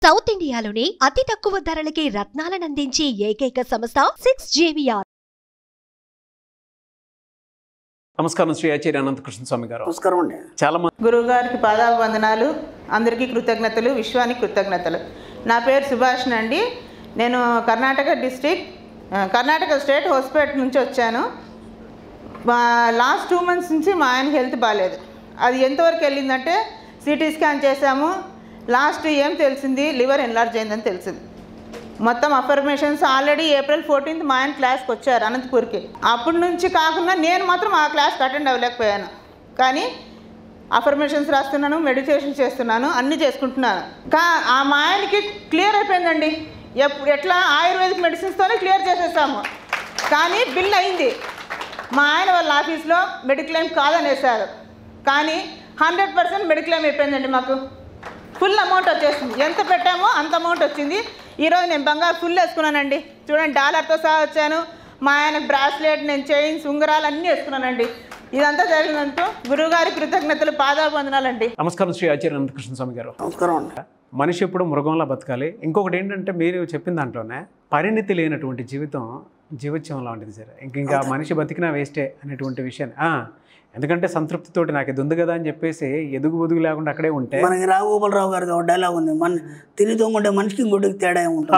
South ఇండియాలోనే అతి తక్కువ ధరలకి రత్నాలనందించే ఏకైక సంస్థ సిక్స్ జేవిఆర్ నమస్కారం శ్రీ ఆచార్య అనంతకృష్ణ స్వామి గారు నమస్కారం అండి చాలా మంది గురువుగారికి పాదాభివందనాలు అందరికీ కృతజ్ఞతలు విశ్వానికి కృతజ్ఞతలు నా పేరు సుభాష్ అండి నేను కర్ణాటక డిస్టిక్ ఆ, కర్ణాటక స్టేట్ హాస్పిటల్ నుంచి వచ్చాను మా లాస్ట్ టూ మంత్స్ నుంచి మా ఆయన హెల్త్ బాగాలేదు అది ఎంతవరకు వెళ్ళిందంటే సిటీ స్కాన్ చేశాము లాస్ట్ ఏం తెలిసింది లివర్ ఎన్లార్జ్ అయిందని తెలిసింది మొత్తం అఫర్మేషన్స్ ఆల్రెడీ ఏప్రిల్ ఫోర్టీన్త్ మా ఆయన క్లాస్కి వచ్చారు అనంతపూర్కి అప్పటి నుంచి కాకుండా నేను మాత్రం ఆ క్లాస్కి అటెండ్ అవ్వలేకపోయాను కానీ అఫర్మేషన్స్ రాస్తున్నాను మెడిటేషన్ చేస్తున్నాను అన్నీ చేసుకుంటున్నాను కా ఆ మా ఆయనకి క్లియర్ అయిపోయిందండి ఎప్పుడు ఎట్లా ఆయుర్వేదిక్ మెడిసిన్స్తోనే క్లియర్ చేసేసాము కానీ బిల్ అయింది మా ఆయన వాళ్ళ ఆఫీస్లో మెడిక్లెయిమ్ కాదనేసారు కానీ హండ్రెడ్ పర్సెంట్ మెడిక్లెయిమ్ అయిపోయిందండి మాకు ఫుల్ అమౌంట్ వచ్చేసింది ఎంత పెట్టామో అంత అమౌంట్ వచ్చింది ఈరోజు నేను బంగారు ఫుల్ వేసుకున్నానండి చూడండి డాలర్తో సహా వచ్చాను మా ఆయన బ్రాస్లెట్ నేను చైన్స్ ఉంగరాలు అన్నీ వేసుకున్నానండి ఇదంతా జరిగినందుకు గురువుగారి కృతజ్ఞతలు పాదాబంధనాలండి నమస్కారం శ్రీ ఆచార్య అనంతకృష్ణ స్వామి గారు నమస్కారం అండి మనిషి ఎప్పుడు మృగంలా బతకాలి ఇంకొకటి ఏంటంటే మీరు చెప్పిన దాంట్లోనే పరిణితి లేనటువంటి జీవితం జీవోత్సవం లాంటిది సార్ ఇంక ఇంకా మనిషి బతికినా వేస్టే అనేటువంటి విషయాన్ని ఆ, ఎందుకంటే సంతృప్తితోటి నాకు ఇది ఉంది కదా అని చెప్పేసి ఎదుగు బొదుగు లేకుండా అక్కడే ఉంటే మనకి రాఘగోపాలరావు గారికి ఒక డైలాగ్ ఉంది మన తిని తొంగుంటే మనిషికి గుడ్డికి తేడా ఏమి ఉంటుంది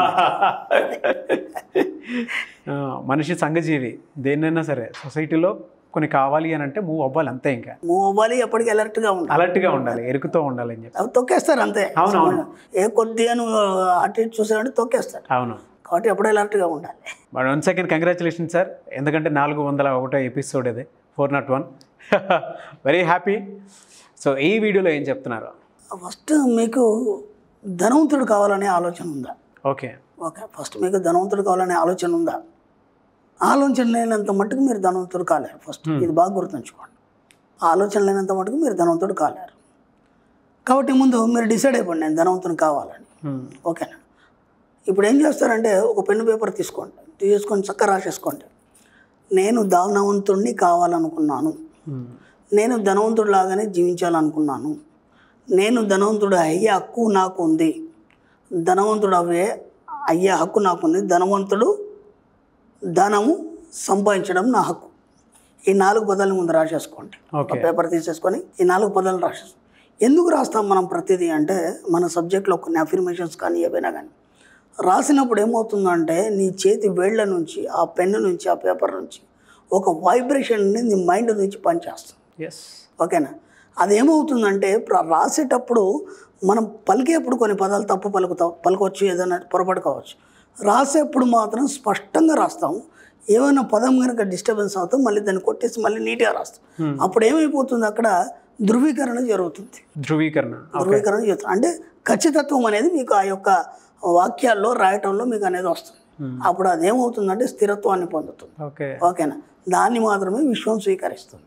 ఆ, మనిషి సంఘజీవి దేన్నైనా సరే సొసైటీలో కొన్ని కావాలి అని అంటే మూవ్ అవ్వాలి అంతే ఇంకా మూవ్ అవ్వాలి ఎప్పటికీ అలర్ట్గా ఉండాలి అలర్ట్గా ఉండాలి ఎరుకుతో ఉండాలి అని చెప్పి అవి తొక్కేస్తారు అంతే అవును, అవును. ఏ కొద్దిగా నువ్వు అటు ఇటు చూసావంటే తొక్కేస్తారు అవును కాబట్టి ఎప్పుడు అలర్ట్గా ఉండాలి వన్ సెకండ్ కంగ్రాచులేషన్ సార్ ఎందుకంటే నాలుగు వందల ఒకటో ఎపిసోడ్ ఇది four nought one very happy so ఈ వీడియోలో ఏం చెప్తున్నారు ఫస్ట్ మీకు ధనవంతుడు కావాలనే ఆలోచన ఉందా ఓకే ఓకే ఫస్ట్ మీకు ధనవంతుడు కావాలనే ఆలోచన ఉందా ఆలోచన లేనంత మట్టుకు మీరు ధనవంతుడు కాలేరు ఫస్ట్ ఇది బాగా గుర్తుంచుకోండి ఆలోచన లేనంత మట్టుకు మీరు ధనవంతుడు కాలేరు కాబట్టి ముందు మీరు డిసైడ్ అయిపోండి నేను ధనవంతుని కావాలని ఓకేనా ఇప్పుడు ఏం చేస్తారంటే ఒక పెన్ను పేపర్ తీసుకోండి తీసుకొని చక్కగా రాసేసుకోండి నేను ధనవంతుడిని కావాలనుకున్నాను నేను ధనవంతుడు లాగానే జీవించాలనుకున్నాను నేను ధనవంతుడు అయ్యే హక్కు నాకు ఉంది ధనవంతుడు అవే అయ్యే హక్కు నాకుంది ధనవంతుడు ధనము సంపాదించడం నా హక్కు ఈ నాలుగు పదాల ముందు రాసేసుకోండి ఒక ఓకే పేపర్ తీసేసుకొని ఈ నాలుగు పదాలు రాసేస్తాం ఎందుకు రాస్తాం మనం ప్రతిదీ అంటే మన సబ్జెక్ట్లో కొన్ని అఫర్మేషన్స్ కానీ ఏవైనా కానీ రాసినప్పుడు ఏమవుతుందంటే నీ చేతి వేళ్ల నుంచి ఆ పెన్ను నుంచి ఆ పేపర్ నుంచి ఒక వైబ్రేషన్ని నీ మైండ్ నుంచి పనిచేస్తుంది ఎస్ ఓకేనా అది ఏమవుతుందంటే ప్ర- రాసేటప్పుడు మనం పలికేప్పుడు కొన్ని పదాలు తప్పు పలుకుతా పలకొచ్చు ఏదైనా పొరపాటు కావచ్చు రాసేప్పుడు మాత్రం స్పష్టంగా రాస్తాం ఏమైనా పదం కనుక డిస్టర్బెన్స్ అవుతాం మళ్ళీ దాన్ని కొట్టేసి మళ్ళీ నీట్గా రాస్తాం అప్పుడు ఏమైపోతుంది అక్కడ ధృవీకరణ జరుగుతుంది ధృవీకరణ ధృవీకరణ జరుగుతుంది అంటే ఖచ్చితత్వం అనేది మీకు ఆ యొక్క వాక్యాల్లో రాయటంలో మీకు అనేది వస్తుంది అప్పుడు అదేమవుతుందంటే స్థిరత్వాన్ని పొందుతుంది ఓకే ఓకేనా దాన్ని మాత్రమే విశ్వం స్వీకరిస్తుంది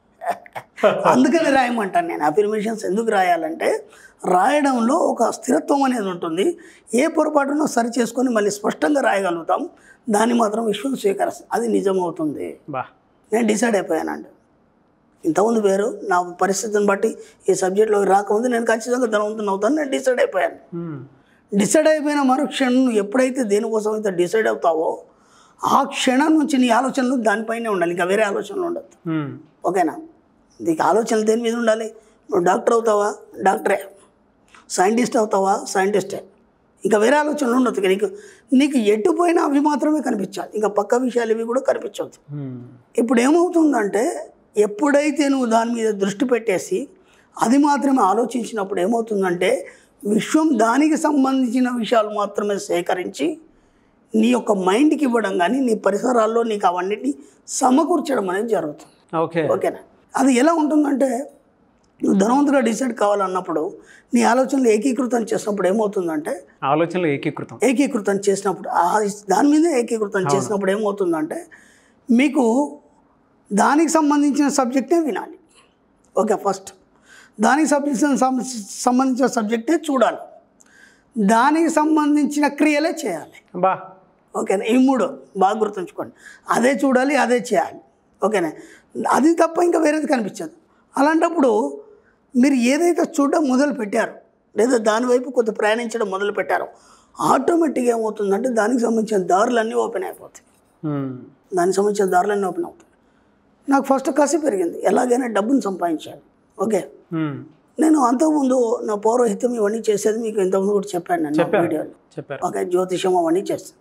అందుకని రాయమంటాను నేను అఫిర్మేషన్స్ ఎందుకు రాయాలంటే రాయడంలో ఒక స్థిరత్వం అనేది ఉంటుంది ఏ పొరపాటునో సరి చేసుకొని మళ్ళీ స్పష్టంగా రాయగలుగుతాం దాన్ని మాత్రం విశ్వం స్వీకరిస్తుంది అది నిజమవుతుంది బా నేను డిసైడ్ అయిపోయానండి ఇంతకుముందు వేరు నా పరిస్థితిని బట్టి ఈ సబ్జెక్ట్లోకి రాకముందు నేను ఖచ్చితంగా ధనవంతుని అవుతాను నేను డిసైడ్ అయిపోయాను మ్మ్. డిసైడ్ అయిపోయిన మరుక్షణం నువ్వు ఎప్పుడైతే దేనికోసం అయితే డిసైడ్ అవుతావో ఆ క్షణం నుంచి నీ ఆలోచనలు దానిపైనే ఉండాలి ఇంకా వేరే ఆలోచనలు ఉండదు మ్మ్. ఓకేనా నీకు ఆలోచనలు దేని మీద ఉండాలి నువ్వు డాక్టర్ అవుతావా డాక్టరే సైంటిస్ట్ అవుతావా సైంటిస్టే ఇంకా వేరే ఆలోచనలు ఉండదు ఇక నీకు నీకు ఎటు పోయినా అవి మాత్రమే కనిపించాలి ఇంకా పక్క విషయాలు ఇవి కూడా కనిపించవద్దు మ్మ్. ఇప్పుడు ఏమవుతుందంటే ఎప్పుడైతే నువ్వు దాని మీద దృష్టి పెట్టేసి అది మాత్రమే ఆలోచించినప్పుడు ఏమవుతుందంటే విశ్వం దానికి సంబంధించిన విషయాలు మాత్రమే సేకరించి నీ యొక్క మైండ్కి ఇవ్వడం కానీ నీ పరిసరాల్లో నీకు అవన్నిటిని సమకూర్చడం అనేది జరుగుతుంది ఓకే ఓకేనా అది ఎలా ఉంటుందంటే నువ్వు ధనవంతుగా డిసైడ్ కావాలన్నప్పుడు నీ ఆలోచనలు ఏకీకృతం చేసినప్పుడు ఏమవుతుందంటే ఆలోచనలు ఏకీకృతం ఏకీకృతం చేసినప్పుడు ఆ దాని మీదే ఏకీకృతం చేసినప్పుడు ఏమవుతుందంటే మీకు దానికి సంబంధించిన సబ్జెక్టే వినాలి ఓకే ఫస్ట్ దానికి సంబంధించిన సం- సంబంధించిన సబ్జెక్టే చూడాలి దానికి సంబంధించిన క్రియలే చేయాలి బా ఓకేనా ఈ మూడు బాగా గుర్తుంచుకోండి అదే చూడాలి అదే చేయాలి ఓకేనా అది తప్ప ఇంకా వేరేది కనిపించదు అలాంటప్పుడు మీరు ఏదైతే చూడడం మొదలు పెట్టారు లేదా దాని వైపు కొంత ప్రయాణించడం మొదలు పెట్టారో ఆటోమేటిక్గా ఏమవుతుందంటే దానికి సంబంధించిన దారులన్నీ ఓపెన్ అయిపోతాయి ఉమ్. దానికి సంబంధించిన దారులన్నీ ఓపెన్ అవుతాయి నాకు ఫస్ట్ కసి పెరిగింది ఎలాగైనా డబ్బును సంపాదించాలి ఓకే ఉమ్. నేను అంతకుముందు నా పౌరోహిత్యం ఇవన్నీ చేసేది మీకు ఇంతకుముందు కూడా చెప్పాను నేను నా చెప్పారు. వీడియోలో చెప్పారు ఓకే జ్యోతిషం అవన్నీ చేస్తాను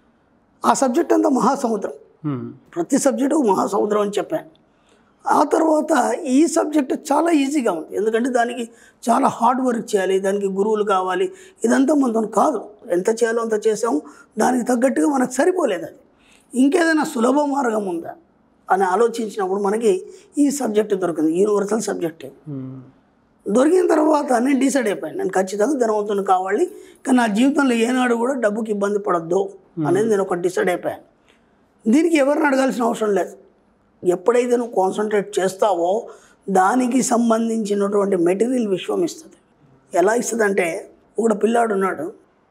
ఆ సబ్జెక్ట్ అంతా మహాసముద్రం ఉమ్. ప్రతి సబ్జెక్టు మహాసముద్రం అని చెప్పాను ఆ తర్వాత ఈ సబ్జెక్ట్ చాలా ఈజీగా ఉంది ఎందుకంటే దానికి చాలా హార్డ్ వర్క్ చేయాలి దానికి గురువులు కావాలి ఇదంతా మనతో కాదు ఎంత చేయాలో అంత చేసాము దానికి తగ్గట్టుగా మనకు సరిపోలేదు అది ఇంకేదైనా సులభ మార్గం ఉందా అని ఆలోచించినప్పుడు మనకి ఈ సబ్జెక్ట్ దొరికింది యూనివర్సల్ సబ్జెక్ట్ ఉమ్. దొరికిన తర్వాత నేను డిసైడ్ అయిపోయాను నేను ఖచ్చితంగా ధనవంతుని కావాలి కానీ నా జీవితంలో ఏనాడు కూడా డబ్బుకి ఇబ్బంది పడొద్దు అనేది నేను ఒకటి డిసైడ్ అయిపోయాను దీనికి ఎవరిని అడగాల్సిన అవసరం లేదు ఎప్పుడైతే నువ్వు కాన్సన్ట్రేట్ చేస్తావో దానికి సంబంధించినటువంటి మెటీరియల్ విశ్వం ఇస్తుంది ఎలా ఇస్తుంది అంటే ఒక పిల్లాడు ఉన్నాడు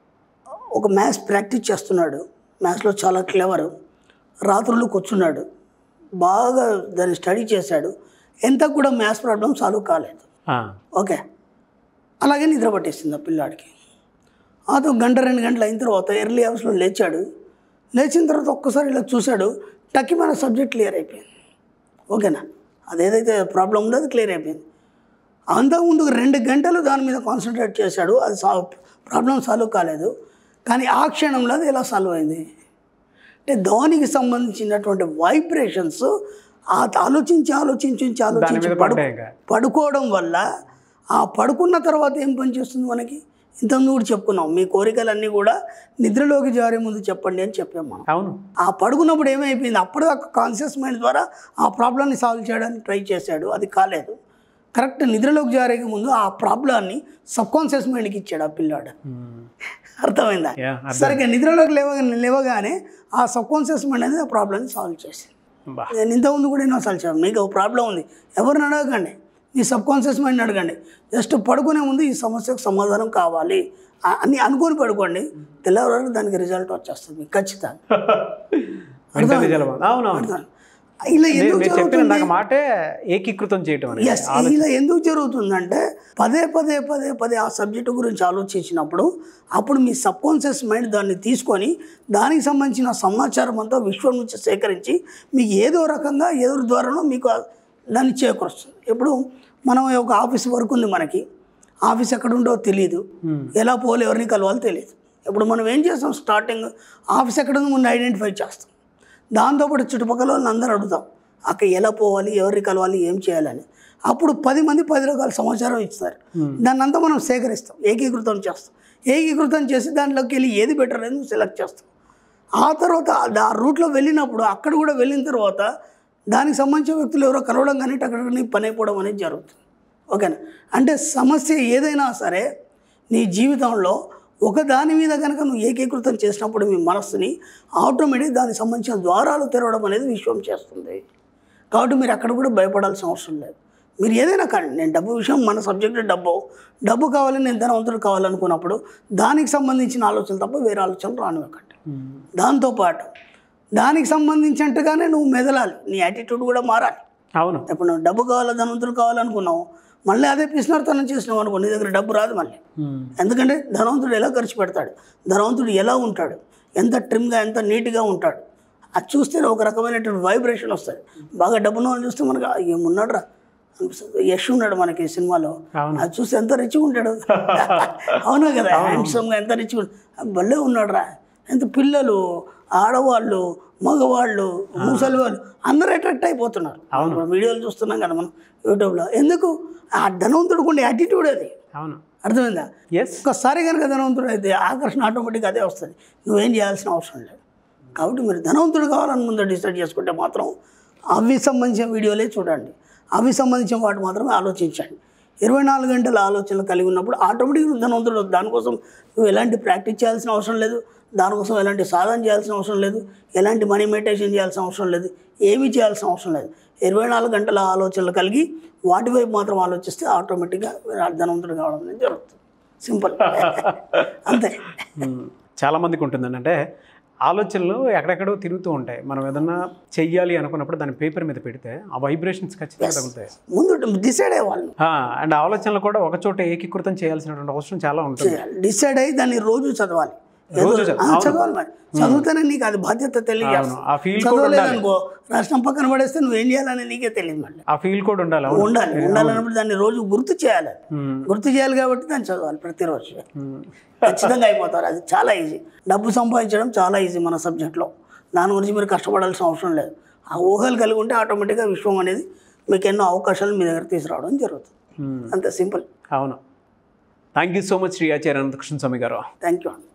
ఒక మ్యాథ్స్ ప్రాక్టీస్ చేస్తున్నాడు మ్యాథ్స్లో చాలా క్లెవరు రాత్రులు కూర్చున్నాడు బాగా దాన్ని స్టడీ చేశాడు ఎంత కూడా మ్యాథ్స్ ప్రాబ్లం సాల్వ్ కాలేదు ఆ. ఓకే అలాగే నిద్ర పట్టేసింది ఆ పిల్లాడికి అదో గంట రెండు గంటలు అయిన తర్వాత ఎర్లీ అవర్స్లో లేచాడు లేచిన తర్వాత ఒక్కసారి ఇలా చూశాడు టక్కి మన సబ్జెక్ట్ క్లియర్ అయిపోయింది ఓకేనా అదేదైతే ప్రాబ్లం ఉందో అది క్లియర్ అయిపోయింది అంతకుముందు రెండు గంటలు దాని మీద కాన్సన్ట్రేట్ చేశాడు అది సాల్వ్ ప్రాబ్లం సాల్వ్ కాలేదు కానీ ఆ క్షణంలో అది ఎలా సాల్వ్ అయింది అంటే దానికి సంబంధించినటువంటి వైబ్రేషన్స్ ఆ ఆలోచించి ఆలోచించి దాని ఆలోచించి మీద పడు పడ్డాయి ఇంకా పడుకోవడం వల్ల ఆ పడుకున్న తర్వాత ఏం పని చేస్తుంది మనకి ఇంతకుముందు కూడా చెప్పుకున్నాం మీ కోరికలన్నీ కూడా నిద్రలోకి జారే ముందు చెప్పండి అని చెప్పాం మనం అవును ఆ పడుకున్నప్పుడు ఏమైపోయింది అప్పటిదాకా కాన్షియస్ మైండ్ ద్వారా ఆ ప్రాబ్లమ్ని సాల్వ్ చేయడానికి ట్రై చేశాడు అది కాలేదు కరెక్ట్ నిద్రలోకి జారే ముందు ఆ ప్రాబ్లాన్ని సబ్ కాన్షియస్ మైండ్కి ఇచ్చాడు ఆ పిల్లాడు ఉమ్. అర్థమైందా యా, అర్థం. సరిగ్గా నిద్రలోకి లేవగా లేవగానే ఆ సబ్ కాన్షియస్ మైండ్ అనేది ఆ ప్రాబ్లమ్ని సాల్వ్ చేసింది బా నేను ఇంతకుముందు కూడా ఎన్నో సార్లు చెప్పాను మీకు ఒక ప్రాబ్లం ఉంది ఎవరిని అడగకండి మీ సబ్ కాన్షియస్ మైండ్ అడగండి జస్ట్ పడుకునే ముందు ఈ సమస్యకు సమాధానం కావాలి ఆ- అని అనుకొని పడుకోండి తెల్లవారు దానికి రిజల్ట్ వచ్చేస్తుంది మీకు ఖచ్చితంగా వెంటనే జలమా అవును అవును అర్థం. ఇలా మీరు ఎందుకు మీరు చెప్పిన జరుగుతుంది నాకు మాటే ఏకీకృతం చేయటం అనేది ఎస్ ఇలా ఎందుకు జరుగుతుందంటే పదే పదే పదే పదే ఆ సబ్జెక్టు గురించి ఆలోచించినప్పుడు అప్పుడు మీ సబ్ కాన్షియస్ మైండ్ దాన్ని తీసుకొని దానికి సంబంధించిన సమాచారం అంతా విశ్వం నుంచి సేకరించి మీకు ఏదో రకంగా ఏదో ద్వారానో మీకు ఆ- దాన్ని చేకూరుస్తుంది ఇప్పుడు మనం ఒక ఆఫీస్ వర్క్ ఉంది మనకి ఆఫీస్ ఎక్కడ ఉందో తెలియదు ఎలా పోవాలి ఎవరిని కలవాలో తెలియదు ఇప్పుడు మనం ఏం చేస్తాం స్టార్టింగ్ ఆఫీస్ ఎక్కడ ఉందో ముందు ఐడెంటిఫై చేస్తాం దాంతోపాటు చుట్టుపక్కల వాళ్ళని అందరూ అడుగుతాం అక్కడ ఎలా పోవాలి ఎవరిని కలవాలి ఏం చేయాలని అప్పుడు పది మంది పది రకాల సమాచారం ఇస్తారు దాన్ని అంతా మనం సేకరిస్తాం ఏకీకృతం చేస్తాం ఏకీకృతం చేసి దాంట్లోకి వెళ్ళి ఏది బెటర్ అనేది నువ్వు సెలెక్ట్ చేస్తాం ఆ తర్వాత ఆ రూట్లో వెళ్ళినప్పుడు అక్కడ కూడా వెళ్ళిన తర్వాత దానికి సంబంధించిన వ్యక్తులు ఎవరో కలవడం కానీ అక్కడ నీ పని అయిపోవడం అనేది జరుగుతుంది ఓకేనా అంటే సమస్య ఏదైనా సరే నీ జీవితంలో ఒక దాని మీద కనుక నువ్వు ఏకీకృతం చేసినప్పుడు మీ మనస్సుని ఆటోమేటిక్ దానికి సంబంధించిన ద్వారాలు తెరవడం అనేది విశ్వం చేస్తుంది కాబట్టి మీరు అక్కడ కూడా భయపడాల్సిన అవసరం లేదు మీరు ఏదైనా కానీ నేను డబ్బు విషయం మన సబ్జెక్ట్ డబ్బు డబ్బు కావాలని నేను ధనవంతుడు కావాలనుకున్నప్పుడు దానికి సంబంధించిన ఆలోచనలు తప్ప వేరే ఆలోచనలు రానివ్వకండి దాంతోపాటు దానికి సంబంధించినట్టుగానే నువ్వు మెదలాలి నీ యాటిట్యూడ్ కూడా మారాలి అవును ఇప్పుడు నువ్వు డబ్బు కావాలా ధనవంతుడు కావాలనుకున్నావు మళ్ళీ అదే పిసినార్తనం చేసినావు అనుకో నీ దగ్గర డబ్బు రాదు మళ్ళీ ఉమ్. ఎందుకంటే ధనవంతుడు ఎలా ఖర్చు పెడతాడు ధనవంతుడు ఎలా ఉంటాడు ఎంత ట్రిమ్గా ఎంత నీట్గా ఉంటాడు అది చూస్తే ఒక రకమైనటువంటి వైబ్రేషన్ వస్తుంది బాగా డబ్బున్న వాళ్ళు చూస్తే మనకు "ఆ, ఏమున్నాడు రా అనిపిస్తుంది యశ్ ఉన్నాడు మనకి ఈ సినిమాలో అవును. అది చూస్తే ఎంత రిచ్గా ఉంటాడు అవునా కదా హ్యాండ్సమ్గా ఎంత రిచ్గా భలే ఉన్నాడు రా ఎంత పిల్లలు ఆడవాళ్ళు మగవాళ్ళు ముసలి వాళ్ళు అందరూ అట్రాక్ట్ అయిపోతున్నారు అవును. ఇప్పుడు వీడియోలు చూస్తున్నాం కదా మనం యూట్యూబ్లో ఎందుకు ఆ ధనవంతుడికి ఉండే యాటిట్యూడ్ అది అవును అర్థమైందా ఎస్ ఒక్కసారి కనుక ధనవంతుడు అయితే ఆకర్షణ ఆటోమేటిక్గా అదే వస్తుంది నువ్వేం చేయాల్సిన అవసరం లేదు కాబట్టి మీరు ధనవంతుడు కావాలని ముందు డిసైడ్ చేసుకుంటే మాత్రం అవి సంబంధించిన వీడియోలే చూడండి అవి సంబంధించిన వాటి మాత్రమే ఆలోచించండి ఇరవై నాలుగు గంటల ఆలోచనలు కలిగి ఉన్నప్పుడు ఆటోమేటిక్గా నువ్వు ధనవంతుడు అవుతావు. దానికోసం నువ్వు ఎలాంటి ప్రాక్టీస్ చేయాల్సిన అవసరం లేదు దానికోసం ఎలాంటి సాధన చేయాల్సిన అవసరం లేదు ఎలాంటి మనీ మెడిటేషన్ చేయాల్సిన అవసరం లేదు ఏమీ చేయాల్సిన అవసరం లేదు ఇరవై నాలుగు గంటల ఆలోచనలు కలిగి వాటి వైపు మాత్రం ఆలోచిస్తే ఆటోమేటిక్గా ధనవంతుడు కావడం అనేది జరుగుతుంది సింపుల్ అంతే మ్మ్. చాలా మందికి ఉంటుందండి అంటే ఆలోచనలు ఎక్కడెక్కడో తిరుగుతూ ఉంటాయి మనం ఏదన్నా చెయ్యాలి అనుకున్నప్పుడు దాని పేపర్ మీద పెడితే ఆ వైబ్రేషన్స్ ఖచ్చితంగా తగులుతాయి ముందు డిసైడ్ అయ్యే వాళ్ళు అండ్ ఆలోచనలు కూడా ఒక చోట ఏకీకృతం చేయాల్సినటువంటి అవసరం చాలా ఉంటుంది చేయాలి డిసైడ్ అయ్యి దాన్ని రోజు చదవాలి ఏదో- రోజు చదవ- ఆ, అవును. చదవాలి మరి చదివితేనే నీకు అది బాధ్యత తెలియదు అవును. ఆ feel కూడా ఉండాలి. చదవలేదనుకో రాష్ట్రం పక్కన పడేస్తే నువ్వు ఏం చేయాలని నీకే తెలియదు మళ్ళీ ఆ ఫీల్ కూడా ఉండాలి అవును. ఉండాలి ఉండాలన్నప్పుడు దాన్ని రోజు గుర్తు చేయాలి ఉమ్, గుర్తు చేయాలి కాబట్టి దాన్ని చదవాలి ప్రతిరోజు ఉమ్, ఖచ్చితంగా అయిపోతారు అది చాలా ఈజీ డబ్బు సంపాదించడం చాలా ఈజీ మన సబ్జెక్ట్లో దాని గురించి మీరు కష్టపడాల్సిన అవసరం లేదు ఆ ఊహలు కలిగి ఉంటే ఆటోమేటిక్గా విశ్వం అనేది మీకు ఎన్నో అవకాశాలు మీ దగ్గర తీసుకురావడం జరుగుతుంది ఉమ్. అంతే సింపుల్ అవును thank you so much Shri Acharya Anantakrishna Swami గారు థ్యాంక్ యూ అండి